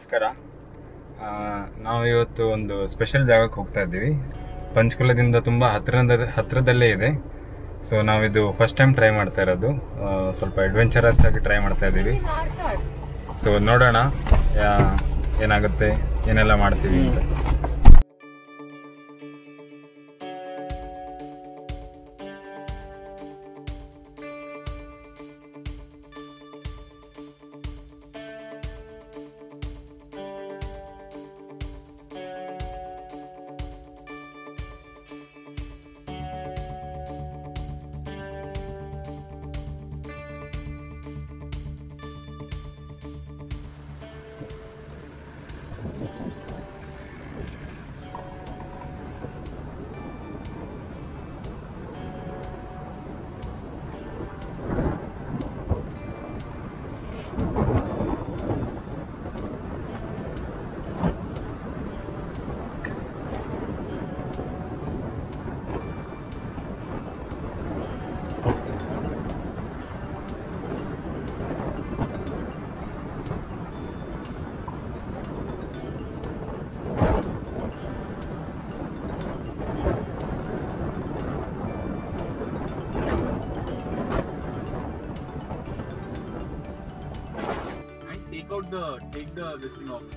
ನಮಸ್ಕಾರ ಆ, ನಾವು ಇವತ್ತು ಒಂದು ಸ್ಪೆಷಲ್ ಜಾಗಕ್ಕೆ ಹೋಗ್ತಾ ಇದ್ದೀವಿ ಪಂಚಕುಲದಿಂದ ತುಂಬ ಹತ್ತಿರದ ಹತ್ತಿರದಲ್ಲೇ ಇದೆ ಸೊ ನಾವಿದು ಫಸ್ಟ್ ಟೈಮ್ ಟ್ರೈ ಮಾಡ್ತಾ ಇರೋದು ಆ, ಸ್ವಲ್ಪ ಅಡ್ವೆಂಚರಸ್ ಆಗಿ ಟ್ರೈ ಮಾಡ್ತಾ ಇದ್ದೀವಿ ಸೊ ನೋಡೋಣ ಯಾ- ಏನಾಗುತ್ತೆ ಏನೆಲ್ಲ ಮಾಡ್ತೀವಿ ಅಂತ and take out the take the this thing off.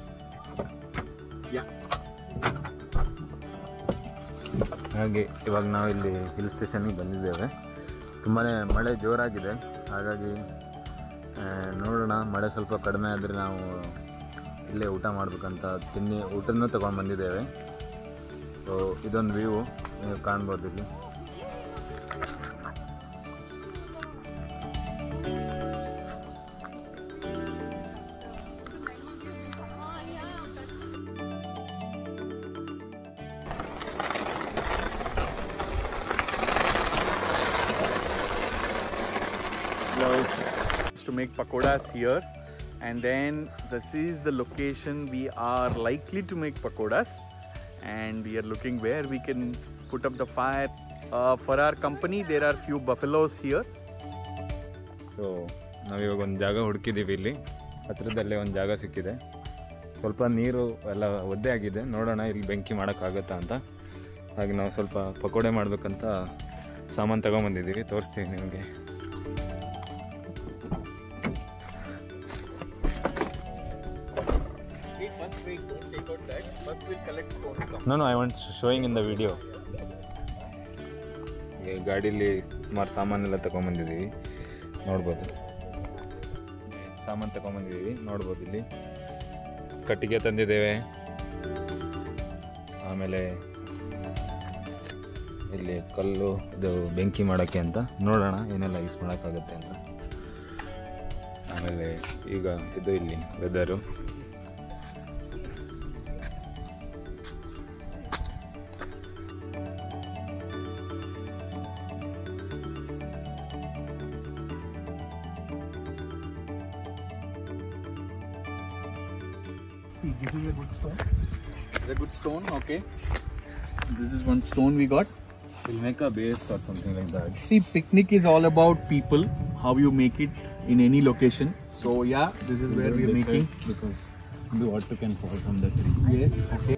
ಹಾಗೆ ಇವಾಗ ನಾವು ಇಲ್ಲಿ ಹಿಲ್ ಸ್ಟೇಷನ್ಗೆ ಬಂದಿದ್ದೇವೆ ತುಂಬಾ ಮಳೆ ಜೋರಾಗಿದೆ ಹಾಗಾಗಿ ಆ, ನೋಡೋಣ ಮಳೆ ಸ್ವಲ್ಪ ಕಡಿಮೆ ಆದರೆ ನಾವು ಇಲ್ಲೇ ಊಟ ಮಾಡಬೇಕಂತ ತಿನ್ನಿ ಊಟನೂ ತೊಗೊಂಡು ಬಂದಿದ್ದೇವೆ ಸೊ ಇದೊಂದು ವ್ಯೂ ನೀವು ಕಾಣ್ಬೋದು ಇಲ್ಲಿ to make pakodas here and then this is the location we are likely to make pakodas and we are looking where we can put up the fire uh, for our company there are few buffaloes here so ನಾವಿವಾಗ ಒಂದು ಜಾಗ ಹುಡುಕಿದ್ದೀವಿ ಇಲ್ಲಿ ಹತ್ತಿರದಲ್ಲೇ ಒಂದು ಜಾಗ ಸಿಕ್ಕಿದೆ ಸ್ವಲ್ಪ ನೀರು ಎಲ್ಲ ಒದ್ದೆ ಆಗಿದೆ ನೋಡೋಣ ಇಲ್ಲಿ ಬೆಂಕಿ ಮಾಡೋಕ್ಕಾಗತ್ತಾ ಅಂತ ಹಾಗೆ ನಾವು ಸ್ವಲ್ಪ ಪಕೋಡೆ ಮಾಡಬೇಕಂತ ಸಾಮಾನು ತಗೊಂಬಂದಿದ್ದೀವಿ ತೋರಿಸ್ತೀವಿ ನಿಮಗೆ wait first wait don't take out that first we'll collect stones ನಾನು I want showing in the video ಗಾಡೀಲಿ ಸುಮಾರು ಸಾಮಾನೆಲ್ಲ ತಗೊಂಬಂದಿದ್ದೀವಿ ನೋಡ್ಬೋದು ಸಾಮಾನು ತಗೊಂಬಂದಿದ್ದೀವಿ ನೋಡ್ಬೋದು ಇಲ್ಲಿ ಕಟ್ಟಿಗೆ ತಂದಿದ್ದೇವೆ ಆಮೇಲೆ ಇಲ್ಲಿ ಕಲ್ಲು ಇದು ಬೆಂಕಿ ಮಾಡೋಕ್ಕೆ ಅಂತ ನೋಡೋಣ ಏನೆಲ್ಲ ಯೂಸ್ ಮಾಡೋಕ್ಕಾಗುತ್ತೆ ಅಂತ ಆಮೇಲೆ ಈಗ ಇದು ಇಲ್ಲಿ weather see this is a good stone it's a good stone okay this is one stone we got will make a base or something like that See, picnic is all about people, how you make it in any location. So yeah, this is where we are making. because the water can fall from the tree. Yes. Okay.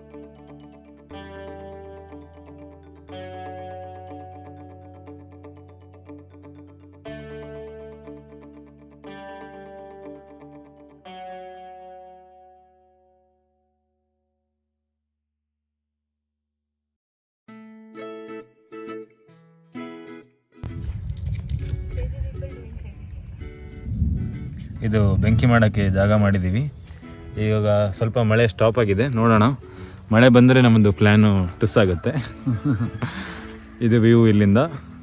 ಇದು ಬೆಂಕಿ ಮಾಡೋಕ್ಕೆ ಜಾಗ ಮಾಡಿದ್ದೀವಿ ಇವಾಗ ಸ್ವಲ್ಪ ಮಳೆ stop ಆಗಿದೆ ನೋಡೋಣ ಮಳೆ ಬಂದರೆ ನಮ್ಮದು ಪ್ಲ್ಯಾನು ಟುಸ್ ಆಗುತ್ತೆ ಇದು ವ್ಯೂ ಇಲ್ಲಿಂದ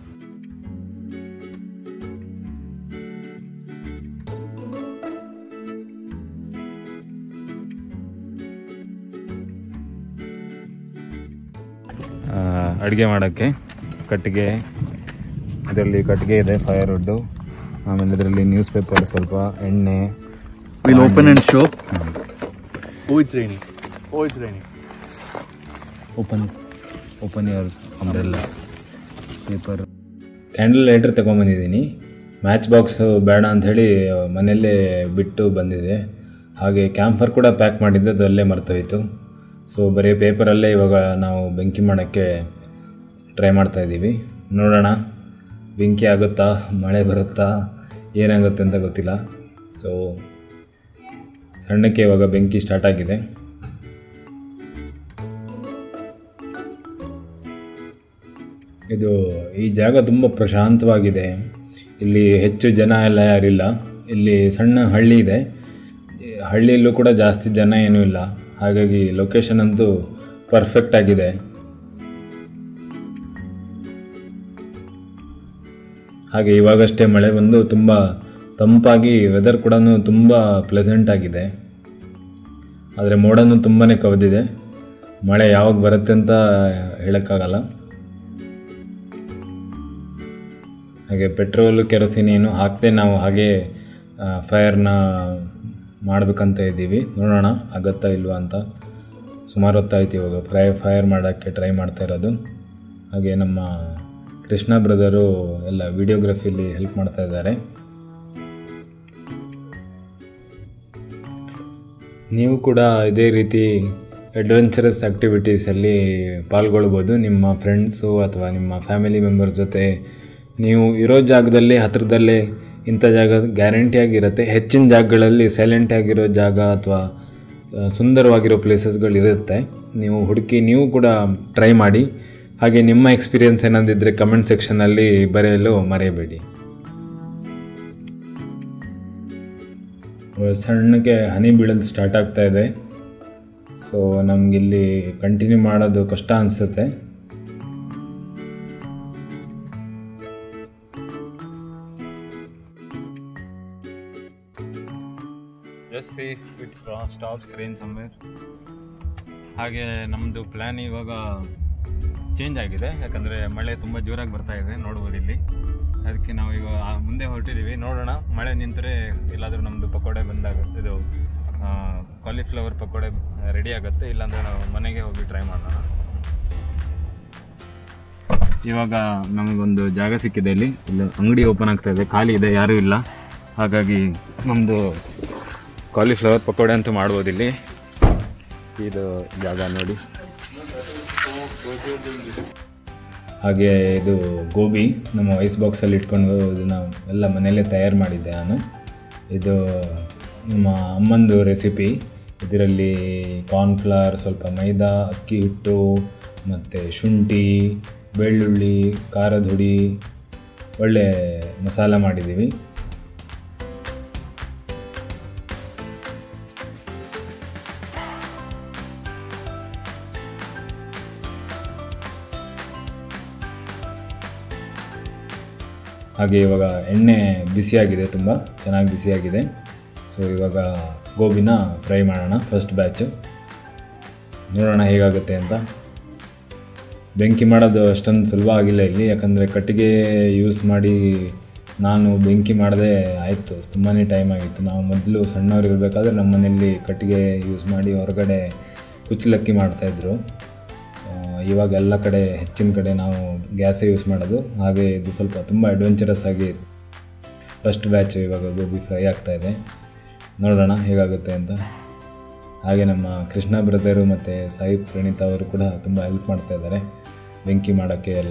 ಅಡುಗೆ ಮಾಡೋಕ್ಕೆ ಕಟ್ಟಿಗೆ ಇದರಲ್ಲಿ ಕಟ್ಟಿಗೆ ಇದೆ ಫೈರ್ ವುಡ್ಡು ಆಮೇಲೆ ಇದರಲ್ಲಿ ನ್ಯೂಸ್ ಪೇಪರ್ ಸ್ವಲ್ಪ ಎಣ್ಣೆ We'll open and show. Oh, it's raining. Oh, it's raining. Open open your umbrella paper candle lighter ತೊಗೊಂಬಂದಿದ್ದೀನಿ ಮ್ಯಾಚ್ ಬಾಕ್ಸ್ ಬೇಡ ಅಂಥೇಳಿ ಮನೆಯಲ್ಲೇ ಬಿಟ್ಟು ಬಂದಿದೆ ಹಾಗೆ ಕ್ಯಾಂಫರ್ ಕೂಡ ಪ್ಯಾಕ್ ಮಾಡಿದ್ದೆ ಅದು ಅಲ್ಲೇ ಮರ್ತೋಯ್ತು ಸೊ ಬರೀ ಪೇಪರಲ್ಲೇ ಇವಾಗ ನಾವು ಬೆಂಕಿ ಮಾಡೋಕ್ಕೆ ಟ್ರೈ ಮಾಡ್ತಾ ಇದ್ದೀವಿ ನೋಡೋಣ ಬೆಂಕಿ ಆಗುತ್ತಾ ಮಳೆ ಬರುತ್ತಾ ಏನಾಗುತ್ತೆ ಅಂತ ಗೊತ್ತಿಲ್ಲ ಸೊ ಸಣ್ಣಕ್ಕೆ ಇವಾಗ ಬೆಂಕಿ ಸ್ಟಾರ್ಟ್ ಆಗಿದೆ ಇದು ಈ ಜಾಗ ತುಂಬ ಪ್ರಶಾಂತವಾಗಿದೆ ಇಲ್ಲಿ ಹೆಚ್ಚು ಜನ ಎಲ್ಲ ಯಾರಿಲ್ಲ ಇಲ್ಲಿ ಸಣ್ಣ ಹಳ್ಳಿ ಇದೆ ಈ ಹಳ್ಳಿಯಲ್ಲೂ ಕೂಡ ಜಾಸ್ತಿ ಜನ ಏನೂ ಇಲ್ಲ ಹಾಗಾಗಿ ಲೊಕೇಶನ್ ಅಂತೂ ಪರ್ಫೆಕ್ಟ್ ಆಗಿದೆ ಹಾಗೆ ಇವಾಗಷ್ಟೇ ಮಳೆ ಬಂದು ತುಂಬ ತಂಪಾಗಿ ವೆದರ್ ಕೂಡ ತುಂಬ ಪ್ಲೆಸೆಂಟ್ ಆಗಿದೆ ಆದರೆ ಮೋಡನೂ ತುಂಬಾ ಕವಿದಿದೆ ಮಳೆ ಯಾವಾಗ ಬರುತ್ತೆ ಅಂತ ಹೇಳೋಕ್ಕಾಗಲ್ಲ ಹಾಗೆ ಪೆಟ್ರೋಲು ಕೆರೋಸಿನ್ ಏನು ಹಾಕದೆ ನಾವು ಹಾಗೆ ಫೈರ್ನ ಮಾಡಬೇಕಂತ ಇದ್ದೀವಿ ನೋಡೋಣ ಆಗುತ್ತಾ ಇಲ್ವಾ ಅಂತ ಸುಮಾರು ಹೊತ್ತಾಯ್ತು ಇವಾಗ ಫ್ರೈ ಫೈರ್ ಮಾಡೋಕ್ಕೆ ಟ್ರೈ ಮಾಡ್ತಾ ಇರೋದು ಹಾಗೆ ನಮ್ಮ ಕೃಷ್ಣ ಬ್ರದರು ಎಲ್ಲ ವಿಡಿಯೋಗ್ರಫಿಲಿ ಹೆಲ್ಪ್ ಮಾಡ್ತಾ ಇದ್ದಾರೆ ನೀವು ಕೂಡ ಇದೇ ರೀತಿ ಅಡ್ವೆಂಚರಸ್ ಆ್ಯಕ್ಟಿವಿಟೀಸಲ್ಲಿ ಪಾಲ್ಗೊಳ್ಬೋದು ನಿಮ್ಮ ಫ್ರೆಂಡ್ಸು ಅಥವಾ ನಿಮ್ಮ ಫ್ಯಾಮಿಲಿ ಮೆಂಬರ್ಸ್ ಜೊತೆ ನೀವು ಇರೋ ಜಾಗದಲ್ಲಿ ಹತ್ತಿರದಲ್ಲೇ ಇಂಥ ಜಾಗ ಗ್ಯಾರಂಟಿಯಾಗಿರುತ್ತೆ ಹೆಚ್ಚಿನ ಜಾಗಗಳಲ್ಲಿ ಸೈಲೆಂಟಾಗಿರೋ ಜಾಗ ಅಥವಾ ಸುಂದರವಾಗಿರೋ ಪ್ಲೇಸಸ್ಗಳಿರುತ್ತೆ ನೀವು ಹುಡುಕಿ ನೀವು ಕೂಡ ಟ್ರೈ ಮಾಡಿ ಹಾಗೆ ನಿಮ್ಮ ಎಕ್ಸ್ಪೀರಿಯನ್ಸ್ ಏನಾದಿದ್ದರೆ ಕಮೆಂಟ್ ಸೆಕ್ಷನಲ್ಲಿ ಬರೆಯಲು ಮರೆಯಬೇಡಿ ಸಣ್ಣಗೆ ಹನಿ ಬೀಳಲು ಸ್ಟಾರ್ಟ್ ಆಗ್ತಾ ಇದೆ ಸೊ ನಮಗಿಲ್ಲಿ ಕಂಟಿನ್ಯೂ ಮಾಡೋದು ಕಷ್ಟ ಅನಿಸುತ್ತೆ just see it stops rain somewhere ಹಾಗೆ ನಮ್ಮದು ಪ್ಲ್ಯಾನ್ ಇವಾಗ ಚೇಂಜ್ ಆಗಿದೆ ಯಾಕಂದರೆ ಮಳೆ ತುಂಬ ಜೋರಾಗಿ ಬರ್ತಾ ಇದೆ ನೋಡ್ಬೋದು ಇಲ್ಲಿ ಅದಕ್ಕೆ ನಾವು ಈಗ ಆ ಮುಂದೆ ಹೊರಟಿದ್ದೀವಿ ನೋಡೋಣ ಮಳೆ ನಿಂತರೆ ಎಲ್ಲಾದರೂ ನಮ್ಮದು ಪಕೋಡೆ ಬಂದಾಗ ಇದು ಕಾಲಿಫ್ಲವರ್ ಪಕೋಡೆ ರೆಡಿ ಆಗುತ್ತೆ ಇಲ್ಲಾಂದರೆ ನಾವು ಮನೆಗೆ ಹೋಗಿ ಟ್ರೈ ಮಾಡೋಣ ಇವಾಗ ನಮಗೊಂದು ಜಾಗ ಸಿಕ್ಕಿದೆ ಇಲ್ಲಿ ಇಲ್ಲಿ ಅಂಗಡಿ ಓಪನ್ ಆಗ್ತಾ ಇದೆ ಖಾಲಿ ಇದೆ ಯಾರೂ ಇಲ್ಲ ಹಾಗಾಗಿ ನಮ್ಮದು ಕಾಲಿಫ್ಲವರ್ ಪಕೋಡೆ ಅಂತೂ ಮಾಡ್ಬೋದು ಇಲ್ಲಿ ಇದು ಜಾಗ ನೋಡಿ ಹಾಗೆ ಇದು ಗೋಬಿ ನಮ್ಮ ಐಸ್ ಬಾಕ್ಸಲ್ಲಿ ಇಟ್ಕೊಂಡು ಇದನ್ನು ಎಲ್ಲ ಮನೆಯಲ್ಲೇ ತಯಾರು ಮಾಡಿದ್ದೆ ನಾನು ಇದು ನಮ್ಮ ಅಮ್ಮಂದು ರೆಸಿಪಿ ಇದರಲ್ಲಿ ಕಾರ್ನ್ಫ್ಲವರ್ ಸ್ವಲ್ಪ ಮೈದಾ ಅಕ್ಕಿ ಹಿಟ್ಟು ಮತ್ತು ಶುಂಠಿ ಬೆಳ್ಳುಳ್ಳಿ ಖಾರದ ಹುಡಿ ಒಳ್ಳೆ ಮಸಾಲ ಮಾಡಿದ್ದೀವಿ ಹಾಗೆ ಇವಾಗ ಎಣ್ಣೆ ಬಿಸಿಯಾಗಿದೆ ತುಂಬ ಚೆನ್ನಾಗಿ ಬಿಸಿಯಾಗಿದೆ ಸೊ ಇವಾಗ ಗೋಬಿನ ಫ್ರೈ ಮಾಡೋಣ ಫಸ್ಟ್ ಬ್ಯಾಚು ನೋಡೋಣ ಹೇಗಾಗುತ್ತೆ ಅಂತ ಬೆಂಕಿ ಮಾಡೋದು ಅಷ್ಟೊಂದು ಸುಲಭ ಆಗಿಲ್ಲ ಇಲ್ಲಿ ಯಾಕಂದರೆ ಕಟ್ಟಿಗೆ ಯೂಸ್ ಮಾಡಿ ನಾನು ಬೆಂಕಿ ಮಾಡದೆ ಆಯಿತು ತುಂಬಾ ಟೈಮ್ ಆಗಿತ್ತು ನಾವು ಮೊದಲು ಸಣ್ಣವರಿರಬೇಕಾದ್ರೆ ನಮ್ಮ ಮನೆಯಲ್ಲಿ ಕಟ್ಟಿಗೆ ಯೂಸ್ ಮಾಡಿ ಹೊರಗಡೆ ಕುಚ್ಚಲಕ್ಕಿ ಮಾಡ್ತಾಯಿದ್ರು ಇವಾಗ ಎಲ್ಲ ಕಡೆ ಹೆಚ್ಚಿನ ಕಡೆ ನಾವು ಗ್ಯಾಸೇ ಯೂಸ್ ಮಾಡೋದು ಹಾಗೆ ಇದು ಸ್ವಲ್ಪ ತುಂಬ ಅಡ್ವೆಂಚರಸ್ ಆಗಿ ಫಸ್ಟ್ ಬ್ಯಾಚ್ ಇವಾಗ ಗೋಬಿ ಫ್ರೈ ಆಗ್ತಾಯಿದೆ ನೋಡೋಣ ಹೇಗಾಗುತ್ತೆ ಅಂತ ಹಾಗೆ ನಮ್ಮ ಕೃಷ್ಣ ಬ್ರದರು ಮತ್ತು ಸಾಯಿ ಪ್ರಣೀತ್ ಅವರು ಕೂಡ ತುಂಬ ಹೆಲ್ಪ್ ಮಾಡ್ತಾ ಇದ್ದಾರೆ ಬೆಂಕಿ ಮಾಡೋಕ್ಕೆ ಎಲ್ಲ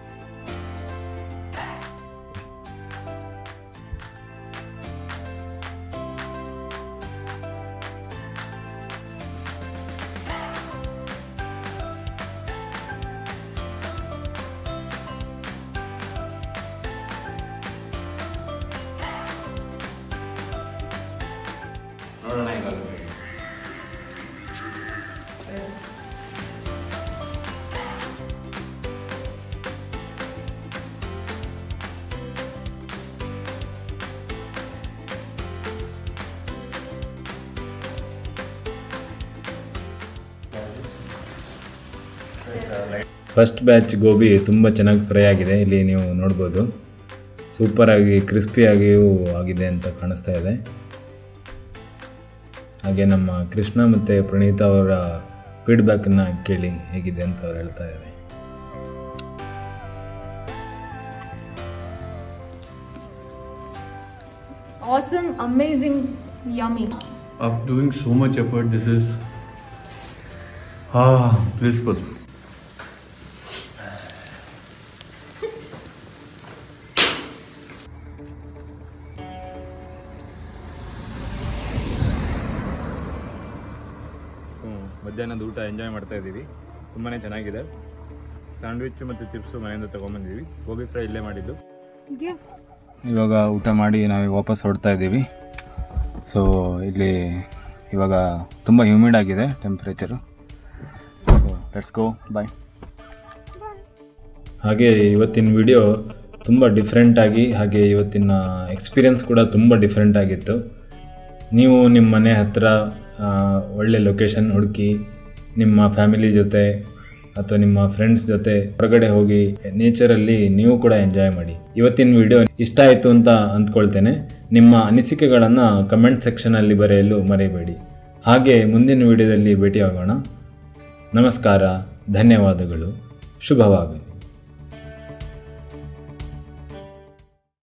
ನೋಡೋಣ ಹೇಗಾಗುತ್ತೆ ಫಸ್ಟ್ ಬ್ಯಾಚ್ ಗೋಬಿ ತುಂಬ ಚೆನ್ನಾಗಿ ಫ್ರೈ ಆಗಿದೆ ಇಲ್ಲಿ ನೀವು ನೋಡ್ಬೋದು ಸೂಪರಾಗಿ ಕ್ರಿಸ್ಪಿಯಾಗಿಯೂ ಆಗಿದೆ ಅಂತ ಕಾಣಿಸ್ತಾ ಇದೆ ಹಾಗೆ ನಮ್ಮ ಕೃಷ್ಣ ಮತ್ತು ಪ್ರಣೀತಾ ಅವರ ಫೀಡ್ಬ್ಯಾಕನ್ನು ಕೇಳಿ ಹೇಗಿದೆ ಅಂತ ಅವ್ರು ಹೇಳ್ತಾ ಇದ್ದಾರೆ awesome, amazing, yummy. After doing so much effort, this is ah blissful. So ಮಧ್ಯಾಹ್ನದ ಊಟ ಎಂಜಾಯ್ ಮಾಡ್ತಾ ಇದ್ದೀವಿ ತುಂಬಾ ಚೆನ್ನಾಗಿದೆ ಸ್ಯಾಂಡ್ವಿಚ್ ಮತ್ತು ಚಿಪ್ಸು ಮನೆಯಿಂದ ತೊಗೊಂಬಂದಿದ್ದೀವಿ ಗೋಬಿ ಫ್ರೈ ಇಲ್ಲೇ ಮಾಡಿದ್ದು ಇವಾಗ ಊಟ ಮಾಡಿ ನಾವೀಗ ವಾಪಸ್ ಹೊರಡ್ತಾ ಇದ್ದೀವಿ ಸೊ ಇಲ್ಲಿ ಇವಾಗ ತುಂಬ ಹ್ಯೂಮಿಡ್ ಆಗಿದೆ temperature so let's go bye ಹಾಗೆ ಇವತ್ತಿನ ವಿಡಿಯೋ ತುಂಬ ಡಿಫ್ರೆಂಟಾಗಿ ಹಾಗೆ ಇವತ್ತಿನ ಎಕ್ಸ್ಪೀರಿಯನ್ಸ್ ಕೂಡ ತುಂಬ ಡಿಫ್ರೆಂಟ್ ಆಗಿತ್ತು ನೀವು ನಿಮ್ಮ ಮನೆ ಹತ್ತಿರ ಆ, ಒಳ್ಳೆ ಲೊಕೇಶನ್ ಹುಡುಕಿ ನಿಮ್ಮ ಫ್ಯಾಮಿಲಿ ಜೊತೆ ಅಥವಾ ನಿಮ್ಮ ಫ್ರೆಂಡ್ಸ್ ಜೊತೆ ಹೊರಗಡೆ ಹೋಗಿ ನೇಚರಲ್ಲಿ ನೀವು ಕೂಡ ಎಂಜಾಯ್ ಮಾಡಿ ಇವತ್ತಿನ ವಿಡಿಯೋ ಇಷ್ಟ ಆಯಿತು ಅಂತ ಅಂದ್ಕೊಳ್ತೇನೆ ನಿಮ್ಮ ಅನಿಸಿಕೆಗಳನ್ನು ಕಮೆಂಟ್ ಸೆಕ್ಷನಲ್ಲಿ ಬರೆಯಲು ಮರೆಯಬೇಡಿ ಹಾಗೆ ಮುಂದಿನ ವಿಡಿಯೋದಲ್ಲಿ ಭೇಟಿಯಾಗೋಣ ನಮಸ್ಕಾರ ಧನ್ಯವಾದಗಳು ಶುಭವಾಗಲಿ